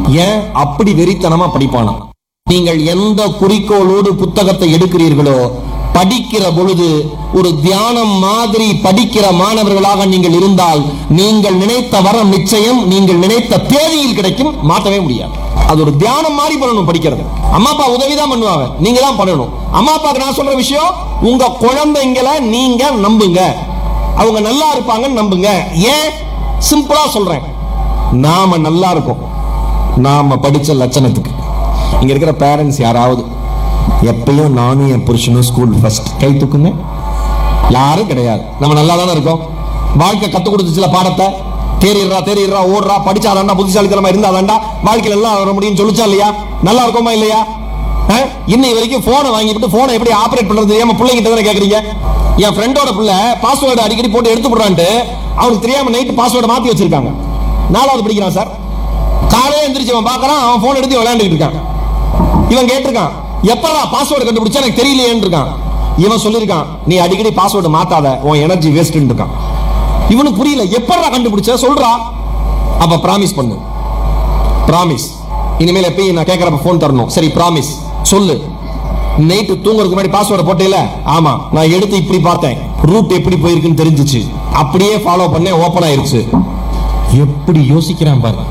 ஏன் அப்படி வெறித்தனமா படிப்பானா நீங்கள் எந்த குறிக்கோளோடு புத்தகத்தை எடுக்கிறீர்களோ படிக்கிற பொழுது ஒரு தியானம் மாதிரி படிக்கிற மாணவர்களாக நீங்கள் இருந்தால் நீங்கள் நினைத்த வரம் நிச்சயம் நீங்கள் நினைத்த தேதியில் கிடைக்கும் மாற்றவே முடியாது அது ஒரு தியானம் மாதிரி பண்ணணும் படிக்கிறது அம்மா அப்பா உதவி தான் பண்ணுவாங்க நீங்க தான் பண்ணணும் அம்மா அப்பாக்கு நான் சொல்ற விஷயம் உங்க குழந்தைங்களை நீங்க நம்புங்க அவங்க நல்லா இருப்பாங்கன்னு நம்புங்க ஏன் சிம்பிளா சொல்றேன் நாம நல்லா இருக்கோம் நாம படிச்ச லட்சணத்துக்கு இங்க இருக்கிற பேரண்ட்ஸ் யாராவது எப்பயும் நானும் என் புருஷனும் ஸ்கூல் ஃபர்ஸ்ட் கை தூக்குங்க யாரும் கிடையாது நம்ம நல்லா தானே இருக்கோம் வாழ்க்கை கத்து கொடுத்துச்சுல பாடத்தை தேறிடுறா தேறிடுறா ஓடுறா படிச்சாதாண்டா புத்திசாலித்தனமா இருந்தாதாண்டா வாழ்க்கையில எல்லாம் வர முடியும்னு சொல்லிச்சா இல்லையா நல்லா இருக்கோமா இல்லையா அஹ்? இன்னை வரைக்கும் போனை வாங்கிட்டு போனை எப்படி ஆபரேட் பண்றது ஏமா பிள்ளைங்கிட்ட தானே கேக்குறீங்க என் ஃப்ரெண்டோட பிள்ளை பாஸ்வேர்டு அடிக்கடி போட்டு எடுத்து போடுறான்ட்டு அவனுக்கு தெரியாம நைட் பாஸ்வேர்டை மாத்தி வச்சிருக்காங்க நாலாவது படிக்கிறான் சார் காலையில எந்திரிச்சு அவன் பார்க்கறான் அவன் போன் எடுத்து விளையாண்டுட்டு இருக்கான் இவன் கேட்டிருக்கான் எப்படா பாஸ்வேர்டு கண்டுபிடிச்சா எனக்கு தெரியலையேன்னு இருக்கான் இவன் சொல்லியிருக்கான் நீ அடிக்கடி பாஸ்வேர்டு மாத்தாத உன் எனர்ஜி வேஸ்ட்னு இருக்கான் இவனுக்கு புரியல எப்படா கண்டுபிடிச்ச சொல்றா அப்ப பிராமிஸ் பண்ணு பிராமிஸ் இனிமேல் எப்பயும் நான் கேட்கறப்ப ஃபோன் தரணும் சரி பிராமிஸ் சொல்லு நைட்டு தூங்குறதுக்கு முன்னாடி பாஸ்வேர்டை போட்டேல ஆமா நான் எடுத்து இப்படி பார்த்தேன் ரூட் எப்படி போயிருக்குன்னு தெரிஞ்சுச்சு அப்படியே ஃபாலோ பண்ணேன் ஓபன் ஆயிருச்சு எப்படி யோசிக்கிறான் பாருங்க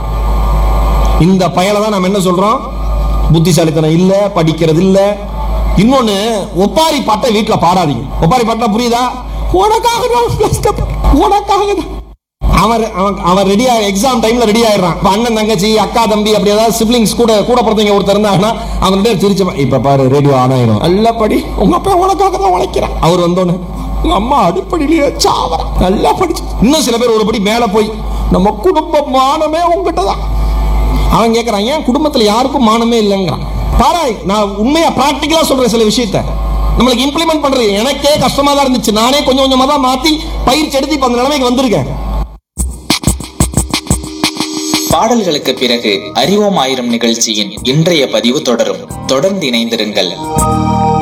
இந்த பயலை தான் நம்ம என்ன சொல்றோம் புத்திசாலித்தனம் இல்ல படிக்கிறது இல்ல இன்னொன்னு ஒப்பாரி பாட்டை வீட்டுல பாடாதீங்க ஒப்பாரி பாட்டா புரியுதா உனக்காக நான் கஷ்டப்பட்டேன். உனக்காக தான். அவன் அவன் அவன் ரெடியா எக்ஸாம் டைம்ல ரெடி ஆயிடுறான் இப்ப அண்ணன் தங்கச்சி அக்கா தம்பி அப்படி ஏதாவது சிப்ளிங்ஸ் கூட கூட பிறந்தவங்க ஒருத்தர் இருந்தாங்கன்னா அவன் ரெண்டு திருச்சவன் இப்ப பாரு ரேடியோ ஆன் ஆயிரும் நல்ல படி உங்க அப்பா உனக்காக தான் உழைக்கிறான் அவர் வந்தோன்னு உங்க அம்மா அடிப்படையிலேயே சாவறா நல்லா படிச்சு இன்னும் சில பேர் ஒரு படி மேல போய் நம்ம குடும்ப மானமே உங்ககிட்ட தான் அவன் கேட்கறான் ஏன் குடும்பத்துல யாருக்கும் மானமே இல்லைங்கிறான் பாரா நான் உண்மையா பிராக்டிக்கலா சொல்றேன் சில விஷயத்த நம்மளுக்கு இம்ப்ளிமெண்ட் பண்றது எனக்கே கஷ்டமா தான் இருந்துச்சு நானே கொஞ்சம் கொஞ்சமா தான் மாத்தி பயிற்சி எடுத்து இப்ப அந்த நிலைமைக்கு வந்திருக்கேன் பாடல்களுக்கு பிறகு அறிவோம் ஆயிரம் நிகழ்ச்சியின் இன்றைய பதிவு தொடரும் தொடர்ந்து இணைந்திருங்கள்